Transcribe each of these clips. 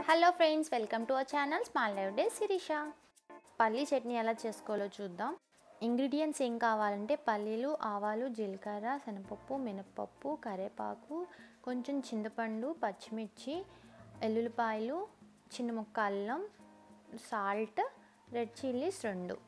hello friends welcome to our channel small live day Sirisha పల్లీ చట్నీ ఎలా చేసుకోవాలో చూద్దాం ఇంగ్రీడియంట్స్ ఏం కావాలంటే పల్లీలు ఆవాలు జీలకర్ర శనగపప్పు మినపప్పు కరివేపాకు కొంచెం చింతపండు పచ్చిమిర్చి ఎల్లుల్లిపాయలు చిన్న ముక్క అల్లం సాల్ట్ రెడ్ చిల్లీస్ రెండు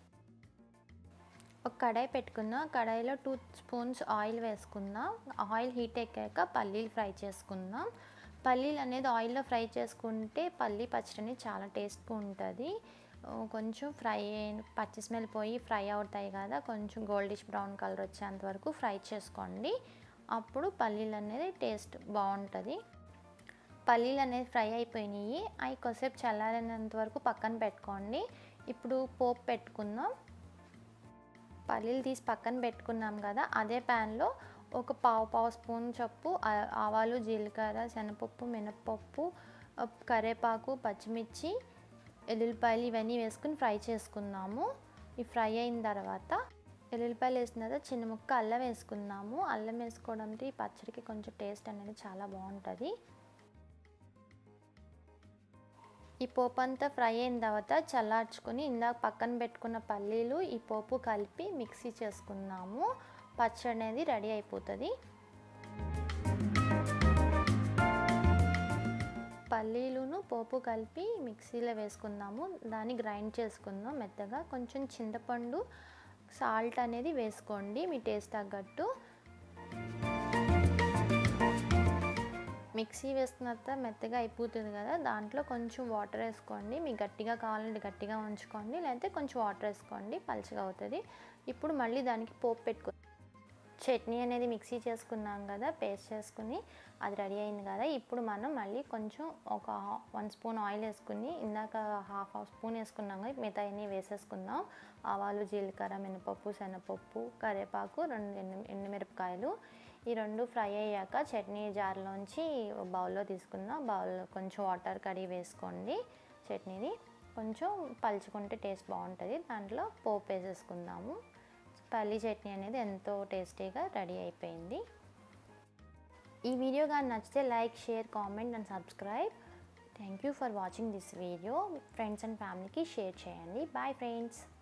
ఒక కడాయి పెట్టుకుందాం కడాయిలో టూ స్పూన్స్ ఆయిల్ వేసుకుందాం ఆయిల్ హీట్ ఎక్కాక పల్లీలు ఫ్రై చేసుకుందాం పల్లీలు అనేది ఆయిల్లో ఫ్రై చేసుకుంటే పల్లీ పచ్చడి అనేది చాలా టేస్ట్గా ఉంటుంది కొంచెం ఫ్రై పచ్చి స్మెల్ పోయి ఫ్రై అవుతాయి కదా కొంచెం గోల్డిష్ బ్రౌన్ కలర్ వచ్చేంత వరకు ఫ్రై చేసుకోండి అప్పుడు పల్లీలు అనేది టేస్ట్ బాగుంటుంది పల్లీలు అనేది ఫ్రై అయిపోయినాయి అవి కొద్దిసేపు చల్లారినంత వరకు పక్కన పెట్టుకోండి ఇప్పుడు పోపు పెట్టుకుందాం పల్లీలు తీసి పక్కన పెట్టుకున్నాం కదా అదే ప్యాన్లో ఒక పావు పావు స్పూన్ చొప్పు ఆవాలు జీలకర్ర శనగపప్పు మినప్పప్పు కరివేపాకు పచ్చిమిర్చి ఎల్లుల్లిపాయలు ఇవన్నీ వేసుకుని ఫ్రై చేసుకుందాము ఈ ఫ్రై అయిన తర్వాత ఎల్లుల్లిపాయలు వేసిన తర్వాత చిన్న ముక్క అల్లం వేసుకుందాము అల్లం వేసుకోవడంతో ఈ పచ్చడికి కొంచెం టేస్ట్ అనేది చాలా బాగుంటుంది ఈ పోపు అంతా ఫ్రై అయిన తర్వాత చల్లార్చుకొని ఇందాక పక్కన పెట్టుకున్న పల్లీలు ఈ పోపు కలిపి మిక్సీ చేసుకుందాము పచ్చడి అనేది రెడీ అయిపోతుంది పల్లీలును పోపు కలిపి మిక్సీలో వేసుకుందాము దాన్ని గ్రైండ్ చేసుకుందాం మెత్తగా కొంచెం చింతపండు సాల్ట్ అనేది వేసుకోండి మీ టేస్ట్ తగ్గట్టు మిక్సీ వేసుకున్న తర్వాత మెత్తగా అయిపోతుంది కదా దాంట్లో కొంచెం వాటర్ వేసుకోండి మీకు గట్టిగా కావాలంటే గట్టిగా ఉంచుకోండి లేకపోతే కొంచెం వాటర్ వేసుకోండి పలుచగా అవుతుంది ఇప్పుడు మళ్ళీ దానికి పోపు పెట్టుకో చట్నీ అనేది మిక్సీ చేసుకున్నాం కదా పేస్ట్ చేసుకుని అది రెడీ అయింది కదా ఇప్పుడు మనం మళ్ళీ కొంచెం ఒక వన్ స్పూన్ ఆయిల్ వేసుకుని ఇందాక హాఫ్ హాఫ్ స్పూన్ వేసుకున్నాం కదా మిగతా అన్నీ వేసేసుకుందాం ఆవాలు జీలకర్ర మినపప్పు శనగపప్పు కరివేపాకు రెండు ఎండు ఎండుమిరపకాయలు ఈ రెండు ఫ్రై అయ్యాక చట్నీ జార్లోంచి బౌల్లో తీసుకుందాం బౌల్లో కొంచెం వాటర్ కడిగి వేసుకోండి చట్నీని కొంచెం పలుచుకుంటే టేస్ట్ బాగుంటుంది దాంట్లో పోపు వేసేసుకుందాము పల్లీ చట్నీ అనేది ఎంతో టేస్టీగా రెడీ అయిపోయింది ఈ వీడియో కానీ నచ్చితే like share comment and subscribe thank you for watching this video friends and ఫ్యామిలీకి షేర్ చేయండి బాయ్ ఫ్రెండ్స్